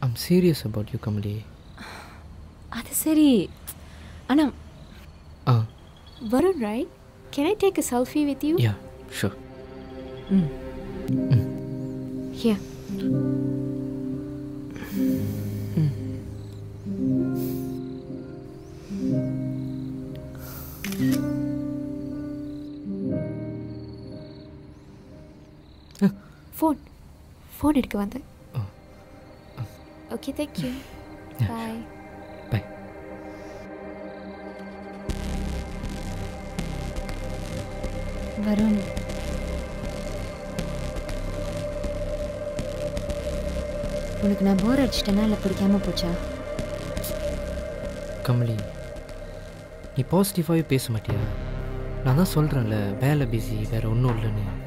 I'm serious about you Kamali அது சரி ஆனால் ஆ Varun, right? Can I take a selfie with you? Yeah sure hmm Here. Phone phone எடுக்க வந்தேன் okay thank you bye bye Varun உனக்கு நான் போர் அடிச்சிட்டேனா இல்லை பிடிக்காம போச்சா கமலி நீ பாசிட்டிவாகவே பேச மாட்டியா நான் தான் சொல்கிறேன்ல வேலை பிஸி வேறு ஒன்றும் இல்லைன்னு